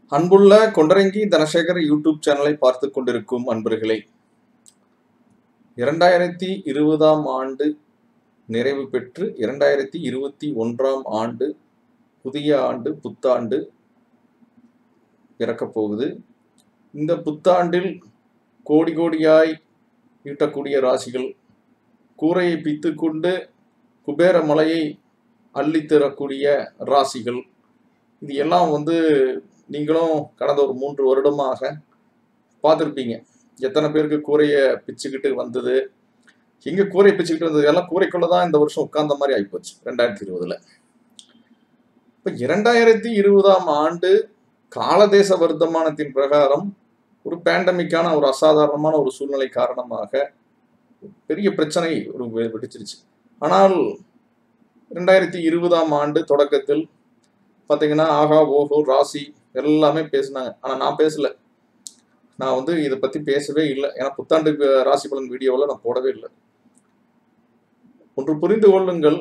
அன்புள்ள கொண்டரங்கி தனசேகர் யூடியூப் சேனலை பார்த்து கொண்டிருக்கும் அன்பர்களே இரண்டாயிரத்தி இருபதாம் ஆண்டு நிறைவு பெற்று இரண்டாயிரத்தி இருபத்தி ஒன்றாம் ஆண்டு புதிய ஆண்டு புத்தாண்டு பிறக்கப் போகுது இந்த புத்தாண்டில் கோடி கோடியாய் ஈட்டக்கூடிய ராசிகள் கூரையை பித்து கொண்டு குபேர மலையை அள்ளித்தரக்கூடிய ராசிகள் இது எல்லாம் வந்து நீங்களும் கடந்த ஒரு மூன்று வருடமாக பார்த்துருப்பீங்க எத்தனை பேருக்கு கூரையை பிச்சுக்கிட்டு வந்தது எங்க கூரை பிச்சுக்கிட்டு வந்தது எல்லாம் கூரைக்குள்ள தான் இந்த வருஷம் உட்கார்ந்த மாதிரி ஆயிப்போச்சு ரெண்டாயிரத்தி இருபதுல இப்ப இரண்டாயிரத்தி இருபதாம் ஆண்டு காலதேச வர்த்தமானத்தின் பிரகாரம் ஒரு பேண்டமிக்கான ஒரு அசாதாரணமான ஒரு சூழ்நிலை காரணமாக பெரிய பிரச்சனை ஒரு வெ- வெடிச்சிருச்சு ஆனால் ரெண்டாயிரத்தி இருபதாம் ஆண்டு தொடக்கத்தில் பார்த்தீங்கன்னா ஆகா ஓஹோ ராசி எல்லாமே பேசினாங்க ஆனால் நான் பேசல நான் வந்து இதை பற்றி பேசவே இல்லை ஏன்னா புத்தாண்டு வி- ராசி பலன் வீடியோவில் நான் போடவே இல்லை ஒன்று புரிந்து கொள்ளுங்கள்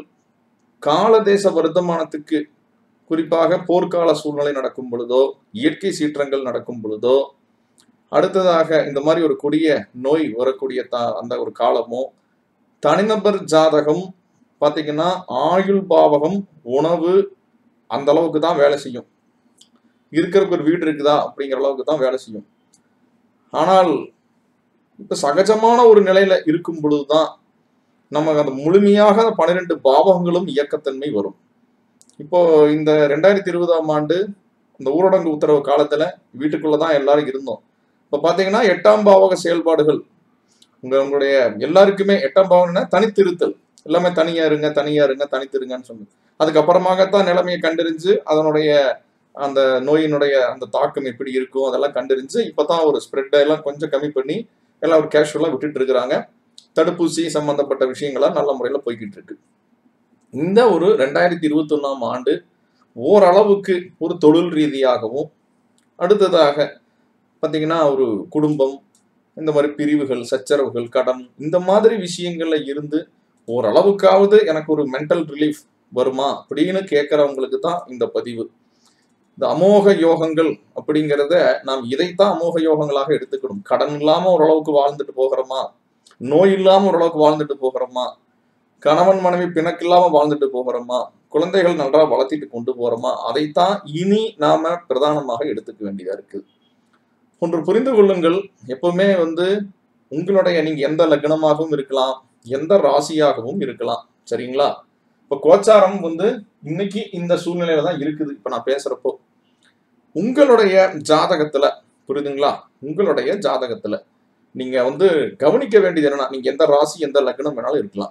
காலதேச வர்த்தமானத்துக்கு குறிப்பாக போர்க்கால சூழ்நிலை நடக்கும் பொழுதோ இயற்கை சீற்றங்கள் நடக்கும் பொழுதோ அடுத்ததாக இந்த மாதிரி ஒரு கொடிய நோய் வரக்கூடிய த அந்த ஒரு காலமோ தனிநபர் ஜாதகம் பார்த்தீங்கன்னா ஆயுள் பாவகம் உணவு அந்த அளவுக்கு தான் வேலை செய்யும் இருக்கிறதுக்கு ஒரு வீடு இருக்குதா அப்படிங்கிற அளவுக்கு தான் வேலை செய்யும் ஆனால் இப்ப சகஜமான ஒரு நிலையில இருக்கும் பொழுதுதான் நமக்கு அந்த முழுமையாக அந்த பன்னிரெண்டு பாவகங்களும் இயக்கத்தன்மை வரும் இப்போ இந்த ரெண்டாயிரத்தி இருபதாம் ஆண்டு இந்த ஊரடங்கு உத்தரவு காலத்துல வீட்டுக்குள்ளதான் எல்லாரும் இருந்தோம் இப்ப பாத்தீங்கன்னா எட்டாம் பாவக செயல்பாடுகள் உங்க உங்களுடைய எல்லாருக்குமே எட்டாம் பாவகம்னா தனித்திருத்தல் எல்லாமே தனியா இருங்க தனியா இருங்க தனித்திருங்கன்னு சொன்னது அதுக்கப்புறமாகத்தான் நிலைமையை கண்டறிஞ்சு அதனுடைய அந்த நோயினுடைய அந்த தாக்கம் எப்படி இருக்கும் அதெல்லாம் கண்டறிஞ்சு இப்பதான் ஒரு ஸ்ப்ரெட் எல்லாம் கொஞ்சம் கம்மி பண்ணி எல்லாம் ஒரு கேஷுவலா விட்டுட்டு இருக்கிறாங்க தடுப்பூசி சம்பந்தப்பட்ட விஷயங்கள்லாம் நல்ல முறையில் போய்கிட்டு இருக்கு இந்த ஒரு ரெண்டாயிரத்தி இருபத்தி ஒன்றாம் ஆண்டு ஓரளவுக்கு ஒரு தொழில் ரீதியாகவும் அடுத்ததாக பார்த்தீங்கன்னா ஒரு குடும்பம் இந்த மாதிரி பிரிவுகள் சச்சரவுகள் கடன் இந்த மாதிரி விஷயங்கள்ல இருந்து ஓரளவுக்காவது எனக்கு ஒரு மென்டல் ரிலீஃப் வருமா அப்படின்னு கேட்கறவங்களுக்கு தான் இந்த பதிவு இந்த அமோக யோகங்கள் அப்படிங்கிறத நாம் இதைத்தான் அமோக யோகங்களாக எடுத்துக்கணும் கடன் இல்லாம ஓரளவுக்கு வாழ்ந்துட்டு போகிறோமா நோய் இல்லாம ஓரளவுக்கு வாழ்ந்துட்டு போகிறோமா கணவன் மனைவி பிணக்கு இல்லாம வாழ்ந்துட்டு போகிறோமா குழந்தைகள் நல்லா வளர்த்திட்டு கொண்டு போறோமா அதைத்தான் இனி நாம பிரதானமாக எடுத்துக்க வேண்டியதா இருக்கு ஒன்று புரிந்து கொள்ளுங்கள் எப்பவுமே வந்து உங்களுடைய நீங்க எந்த லக்னமாகவும் இருக்கலாம் எந்த ராசியாகவும் இருக்கலாம் சரிங்களா இப்ப கோச்சாரம் வந்து இன்னைக்கு இந்த சூழ்நிலையில தான் இருக்குது இப்ப நான் பேசுறப்போ உங்களுடைய ஜாதகத்துல புரியுதுங்களா உங்களுடைய ஜாதகத்துல நீங்க வந்து கவனிக்க வேண்டியது என்னன்னா நீங்க எந்த ராசி எந்த லக்னம் வேணாலும் இருக்கலாம்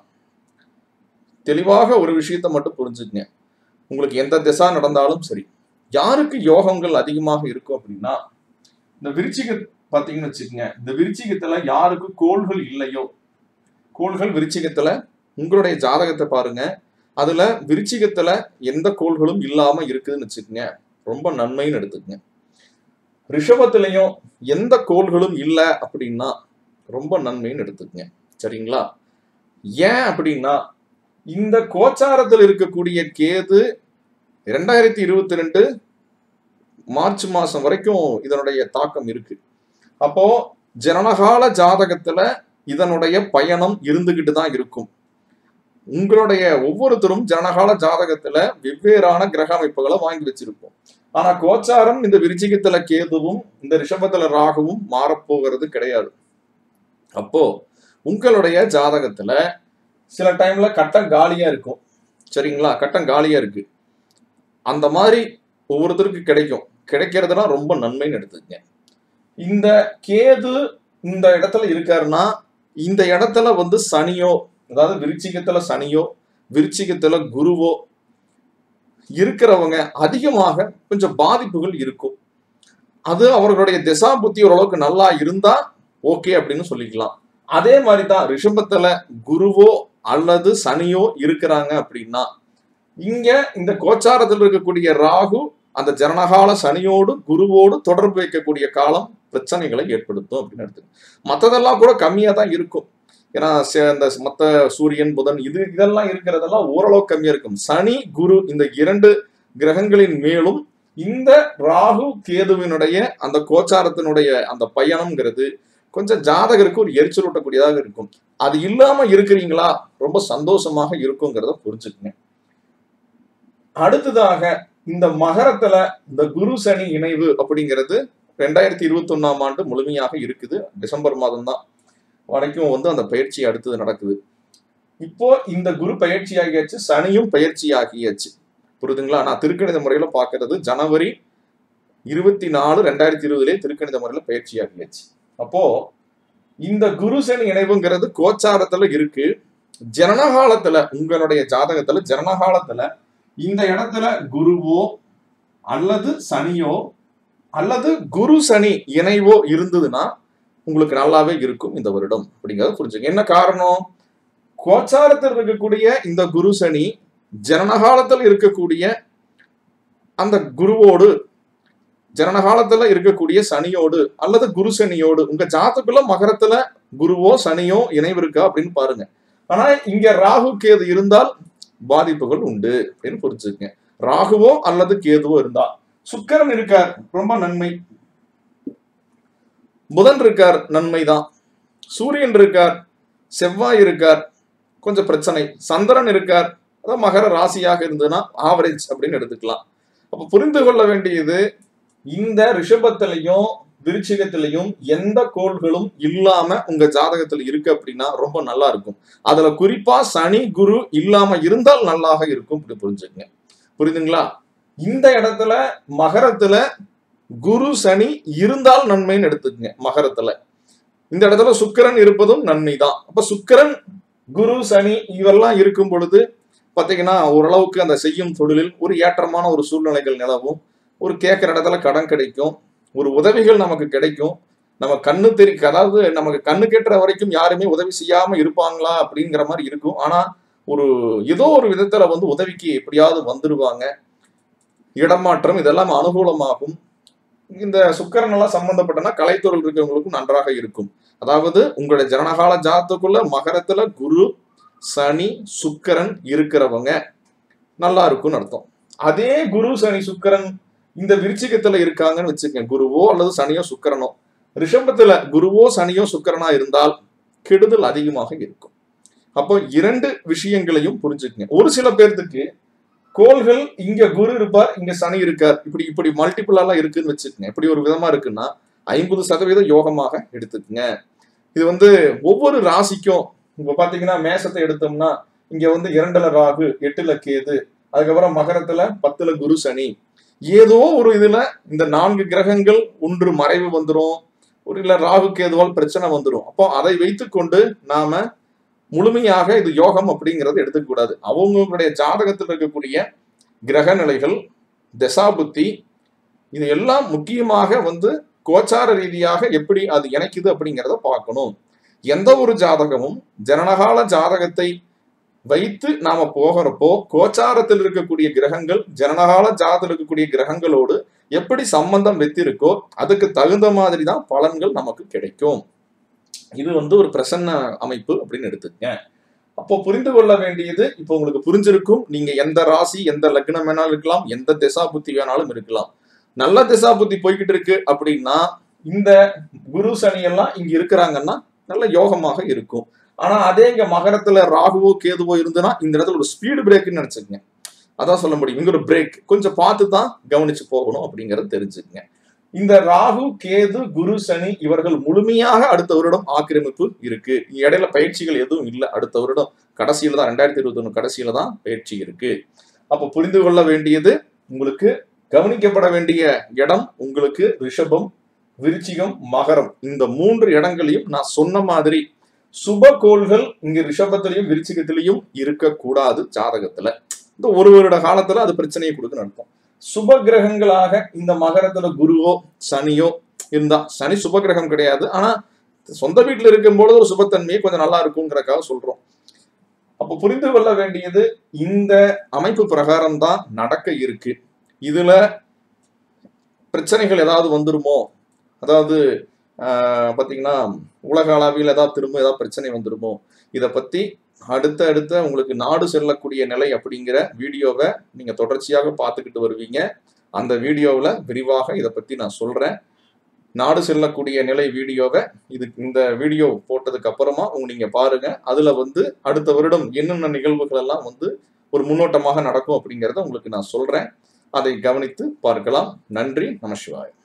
தெளிவாக ஒரு விஷயத்தை மட்டும் புரிஞ்சுக்கங்க உங்களுக்கு எந்த திசா நடந்தாலும் சரி யாருக்கு யோகங்கள் அதிகமாக இருக்கும் அப்படின்னா இந்த விருச்சிக பாத்தீங்கன்னு வச்சுக்கோங்க இந்த விருச்சிகத்துல யாருக்கு கோள்கள் இல்லையோ கோள்கள் விருச்சிகத்துல உங்களுடைய ஜாதகத்தை பாருங்க அதுல விருச்சிகத்துல எந்த கோள்களும் இல்லாம இருக்குதுன்னு வச்சுக்கோங்க ரொம்ப நன்மைன்னு எடுத்துக்கங்க ரிஷபத்திலையும் எந்த கோள்களும் இல்லை அப்படின்னா ரொம்ப நன்மைன்னு எடுத்துக்கங்க சரிங்களா ஏன் அப்படின்னா இந்த கோச்சாரத்தில் இருக்கக்கூடிய கேது இரண்டாயிரத்தி இருபத்தி ரெண்டு மார்ச் மாசம் வரைக்கும் இதனுடைய தாக்கம் இருக்கு அப்போ ஜனனகால ஜாதகத்துல இதனுடைய பயணம் இருந்துகிட்டு தான் இருக்கும் உங்களுடைய ஒவ்வொருத்தரும் ஜனனகால ஜாதகத்துல வெவ்வேறான கிரக அமைப்புகளை வாங்கி வச்சிருப்போம் ஆனா கோச்சாரம் இந்த விருச்சிகத்துல கேதுவும் இந்த ரிஷபத்துல ராகுவும் மாறப்போகிறது கிடையாது அப்போ உங்களுடைய ஜாதகத்துல சில டைம்ல கட்டம் காலியா இருக்கும் சரிங்களா கட்டம் காலியா இருக்கு அந்த மாதிரி ஒவ்வொருத்தருக்கு கிடைக்கும் கிடைக்கிறதுனா ரொம்ப நன்மைன்னு எடுத்துக்கங்க இந்த கேது இந்த இடத்துல இருக்காருன்னா இந்த இடத்துல வந்து சனியோ அதாவது விருச்சிகத்துல சனியோ விருச்சிகத்துல குருவோ இருக்கிறவங்க அதிகமாக கொஞ்சம் பாதிப்புகள் இருக்கும் அது அவர்களுடைய திசா புத்தி ஓரளவுக்கு நல்லா இருந்தா ஓகே அப்படின்னு சொல்லிக்கலாம் அதே மாதிரி தான் ரிஷபத்துல குருவோ அல்லது சனியோ இருக்கிறாங்க அப்படின்னா இங்க இந்த கோச்சாரத்தில் இருக்கக்கூடிய ராகு அந்த ஜனனகால சனியோடு குருவோடு தொடர்பு வைக்கக்கூடிய காலம் பிரச்சனைகளை ஏற்படுத்தும் அப்படின்னு எடுத்துக்கணும் மற்றதெல்லாம் கூட கம்மியா தான் இருக்கும் ஏன்னா ச- இந்த மற்ற சூரியன் புதன் இது இதெல்லாம் இருக்கிறதெல்லாம் ஓரளவு கம்மியா இருக்கும் சனி குரு இந்த இரண்டு கிரகங்களின் மேலும் இந்த ராகு கேதுவினுடைய அந்த கோச்சாரத்தினுடைய அந்த பயணம்ங்கிறது கொஞ்சம் ஜாதகருக்கு ஒரு எரிச்சல் ஊட்டக்கூடியதாக இருக்கும் அது இல்லாம இருக்கிறீங்களா ரொம்ப சந்தோஷமாக இருக்குங்கிறத புரிஞ்சுக்குங்க அடுத்ததாக இந்த மகரத்துல இந்த குரு சனி இணைவு அப்படிங்கிறது ரெண்டாயிரத்தி இருபத்தி ஒன்னாம் ஆண்டு முழுமையாக இருக்குது டிசம்பர் மாதம் தான் வரைக்கும் வந்து அந்த பயிற்சி அடுத்தது நடக்குது இப்போ இந்த குரு பயிற்சி ஆகியாச்சு சனியும் பயிற்சி ஆகியாச்சு புரியுதுங்களா நான் திருக்கணித முறையில பாக்குறது ஜனவரி இருபத்தி நாலு ரெண்டாயிரத்தி இருபதுலேயே திருக்கணித முறையில பயிற்சி ஆகியாச்சு அப்போ இந்த குரு சனி இணைவுங்கிறது கோச்சாரத்துல இருக்கு ஜனனகாலத்துல உங்களுடைய ஜாதகத்துல ஜனனகாலத்துல இந்த இடத்துல குருவோ அல்லது சனியோ அல்லது குரு சனி இணைவோ இருந்ததுன்னா உங்களுக்கு நல்லாவே இருக்கும் இந்த வருடம் அப்படிங்கறத புரிஞ்சுங்க என்ன காரணம் கோச்சாரத்தில் இருக்கக்கூடிய இந்த குரு சனி ஜனனகாலத்தில் இருக்கக்கூடிய அந்த குருவோடு ஜனனகாலத்துல இருக்கக்கூடிய சனியோடு அல்லது குரு சனியோடு உங்க ஜாதக்குள்ள மகரத்துல குருவோ சனியோ இணைவு இருக்கா அப்படின்னு பாருங்க ஆனா இங்க ராகு கேது இருந்தால் பாதிப்புகள் உண்டு அப்படின்னு புரிஞ்சுக்கங்க ராகுவோ அல்லது கேதுவோ இருந்தா சுக்கிரன் இருக்கார் ரொம்ப நன்மை புதன் இருக்கார் நன்மைதான் சூரியன் இருக்கார் செவ்வாய் இருக்கார் கொஞ்சம் பிரச்சனை சந்திரன் இருக்கார் அதான் மகர ராசியாக இருந்ததுன்னா ஆவரேஜ் அப்படின்னு எடுத்துக்கலாம் அப்ப புரிந்து கொள்ள வேண்டியது இந்த ரிஷபத்திலையும் விருச்சிகத்திலையும் எந்த கோள்களும் இல்லாம உங்க ஜாதகத்துல இருக்கு அப்படின்னா ரொம்ப நல்லா இருக்கும் அதுல குறிப்பா சனி குரு இல்லாம இருந்தால் நல்லாக இருக்கும் இப்படி புரிஞ்சுக்கங்க புரியுதுங்களா இந்த இடத்துல மகரத்துல குரு சனி இருந்தால் நன்மைன்னு எடுத்துக்கங்க மகரத்துல இந்த இடத்துல சுக்கிரன் இருப்பதும் நன்மை தான் அப்ப சுக்கிரன் குரு சனி இவெல்லாம் இருக்கும் பொழுது பாத்தீங்கன்னா ஓரளவுக்கு அந்த செய்யும் தொழிலில் ஒரு ஏற்றமான ஒரு சூழ்நிலைகள் நிலவும் ஒரு கேட்குற இடத்துல கடன் கிடைக்கும் ஒரு உதவிகள் நமக்கு கிடைக்கும் நம்ம கண்ணு தெரி அதாவது நமக்கு கண்ணு கெட்டுற வரைக்கும் யாருமே உதவி செய்யாம இருப்பாங்களா அப்படிங்கிற மாதிரி இருக்கும் ஆனா ஒரு ஏதோ ஒரு விதத்துல வந்து உதவிக்கு எப்படியாவது வந்துடுவாங்க இடமாற்றம் இதெல்லாம் அனுகூலமாகும் இந்த சுக்கரன் எல்லாம் சம்பந்தப்பட்டனா கலைத்துறையில் இருக்கிறவங்களுக்கும் நன்றாக இருக்கும் அதாவது உங்களுடைய ஜனனகால ஜாதத்துக்குள்ள மகரத்துல குரு சனி சுக்கரன் இருக்கிறவங்க நல்லா இருக்கும்னு அர்த்தம் அதே குரு சனி சுக்கரன் இந்த விருச்சிகத்துல இருக்காங்கன்னு வச்சுக்கங்க குருவோ அல்லது சனியோ சுக்கரனோ ரிஷபத்துல குருவோ சனியோ சுக்கரனா இருந்தால் கெடுதல் அதிகமாக இருக்கும் அப்போ இரண்டு விஷயங்களையும் புரிஞ்சுக்கங்க ஒரு சில பேர்த்துக்கு கோள்கள் இங்க குரு இருப்பார் இங்க சனி இருக்கார் இப்படி இப்படி மல்டிபிளாலாம் இருக்குன்னு வச்சுக்கோங்க இப்படி ஒரு விதமா இருக்குன்னா ஐம்பது சதவீதம் யோகமாக எடுத்துக்கங்க இது வந்து ஒவ்வொரு ராசிக்கும் இப்ப பாத்தீங்கன்னா மேசத்தை எடுத்தோம்னா இங்க வந்து இரண்டுல ராகு எட்டுல கேது அதுக்கப்புறம் மகரத்துல பத்துல குரு சனி ஏதோ ஒரு இதுல இந்த நான்கு கிரகங்கள் ஒன்று மறைவு வந்துரும் ஒரு இல்ல ராகு கேதுவால் பிரச்சனை வந்துடும் அப்போ அதை வைத்துக்கொண்டு நாம முழுமையாக இது யோகம் அப்படிங்கறத எடுத்துக்க கூடாது அவங்களுடைய ஜாதகத்தில் இருக்கக்கூடிய கிரக நிலைகள் தசாபுத்தி இது எல்லாம் முக்கியமாக வந்து கோச்சார ரீதியாக எப்படி அது இணைக்குது அப்படிங்கிறத பார்க்கணும் எந்த ஒரு ஜாதகமும் ஜனனகால ஜாதகத்தை வைத்து நாம போகிறப்போ கோச்சாரத்தில் இருக்கக்கூடிய கிரகங்கள் ஜனனகால ஜாதத்தில் இருக்கக்கூடிய கிரகங்களோடு எப்படி சம்பந்தம் வைத்திருக்கோ அதுக்கு தகுந்த மாதிரி தான் பலன்கள் நமக்கு கிடைக்கும் இது வந்து ஒரு பிரசன்ன அமைப்பு அப்படின்னு எடுத்துக்கங்க அப்போ புரிந்து கொள்ள வேண்டியது இப்போ உங்களுக்கு புரிஞ்சிருக்கும் நீங்க எந்த ராசி எந்த லக்னம் வேணாலும் இருக்கலாம் எந்த திசா புத்தி வேணாலும் இருக்கலாம் நல்ல திசா புத்தி போய்கிட்டு இருக்கு அப்படின்னா இந்த குரு சனி எல்லாம் இங்க இருக்கிறாங்கன்னா நல்ல யோகமாக இருக்கும் ஆனா அதே இங்க மகரத்துல ராகுவோ கேதுவோ இருந்ததுன்னா இந்த இடத்துல ஒரு ஸ்பீடு பிரேக்னு நினைச்சுக்கங்க அதான் சொல்ல முடியும் இங்க ஒரு பிரேக் கொஞ்சம் பார்த்து தான் கவனிச்சு போகணும் அப்படிங்கறத தெரிஞ்சுக்கங்க இந்த ராகு கேது குரு சனி இவர்கள் முழுமையாக அடுத்த வருடம் ஆக்கிரமிப்பு இருக்கு இடையில பயிற்சிகள் எதுவும் இல்லை அடுத்த வருடம் கடைசியில தான் ரெண்டாயிரத்தி இருபத்தி ஒண்ணு கடைசியில தான் பயிற்சி இருக்கு அப்ப புரிந்து கொள்ள வேண்டியது உங்களுக்கு கவனிக்கப்பட வேண்டிய இடம் உங்களுக்கு ரிஷபம் விருச்சிகம் மகரம் இந்த மூன்று இடங்களையும் நான் சொன்ன மாதிரி சுப கோள்கள் இங்க ரிஷபத்திலையும் விருச்சிகத்திலையும் இருக்கக்கூடாது ஜாதகத்துல இந்த ஒரு வருட காலத்துல அது பிரச்சனையை கொடுக்குன்னு அர்த்தம் சுப கிரகங்களாக இந்த மகரத்துல குருவோ சனியோ இருந்தா சனி சுப கிரகம் கிடையாது ஆனா சொந்த வீட்டுல இருக்கும்போது ஒரு சுபத்தன்மையை கொஞ்சம் நல்லா இருக்குங்கிறக்காக சொல்றோம் அப்ப புரிந்து கொள்ள வேண்டியது இந்த அமைப்பு பிரகாரம் தான் நடக்க இருக்கு இதுல பிரச்சனைகள் ஏதாவது வந்துருமோ அதாவது ஆஹ், பாத்தீங்கன்னா உலக அளவில் ஏதாவது திரும்ப ஏதாவது பிரச்சனை வந்துருமோ இதை பத்தி அடுத்த அடுத்த உங்களுக்கு நாடு செல்லக்கூடிய நிலை அப்படிங்கிற வீடியோவை நீங்க தொடர்ச்சியாக பார்த்துக்கிட்டு வருவீங்க அந்த வீடியோவில் விரிவாக இதை பற்றி நான் சொல்கிறேன் நாடு செல்லக்கூடிய நிலை வீடியோவை இது இந்த வீடியோ போட்டதுக்கு அப்புறமா உங்க நீங்க பாருங்க அதுல வந்து அடுத்த வருடம் என்னென்ன நிகழ்வுகள் எல்லாம் வந்து ஒரு முன்னோட்டமாக நடக்கும் அப்படிங்கிறத உங்களுக்கு நான் சொல்றேன் அதை கவனித்து பார்க்கலாம் நன்றி நமசிவாய்